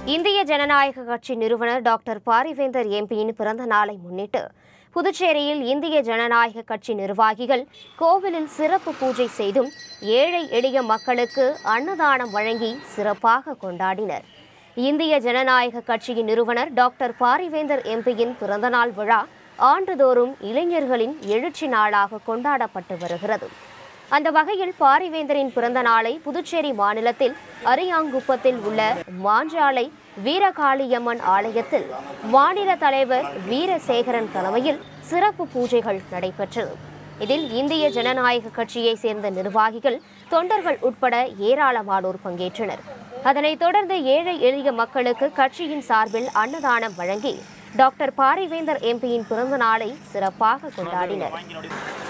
இந்திய ஜனநாயக கட்சி நிறுவனர் டாக்டர் பாரிவேந்தர் எம்பியின் பிறந்த நாளை முன்னிட்டு புதுச்சேரியில் இந்திய ஜனநாயக கட்சி நிர்வாகிகள் கோவிலில் சிறப்பு பூஜை செய்தும் ஏழை எளிய மக்களுக்கு அன்னதானம் வழங்கி சிறப்பாக கொண்டாடினர் இந்திய ஜனநாயக கட்சியின் நிறுவனர் டாக்டர் பாரிவேந்தர் எம்பியின் பிறந்தநாள் விழா ஆண்டுதோறும் இளைஞர்களின் எழுச்சி நாளாக கொண்டாடப்பட்டு வருகிறது அந்த வகையில் பாரிவேந்தரின் பிறந்த நாளை புதுச்சேரி மாநிலத்தில் அரியாங்குப்பத்தில் உள்ள மாஞ்சாலை வீரகாளியம்மன் ஆலயத்தில் மாநில தலைவர் வீரசேகரன் தலைமையில் சிறப்பு பூஜைகள் நடைபெற்றது இதில் இந்திய ஜனநாயக கட்சியை சேர்ந்த நிர்வாகிகள் தொண்டர்கள் உட்பட ஏராளமானோர் பங்கேற்றனர் அதனைத் தொடர்ந்து ஏழை எளிய மக்களுக்கு கட்சியின் சார்பில் அன்னதானம் வழங்கி டாக்டர் பாரிவேந்தர் எம்பியின் பிறந்த நாளை சிறப்பாக கொண்டாடினர்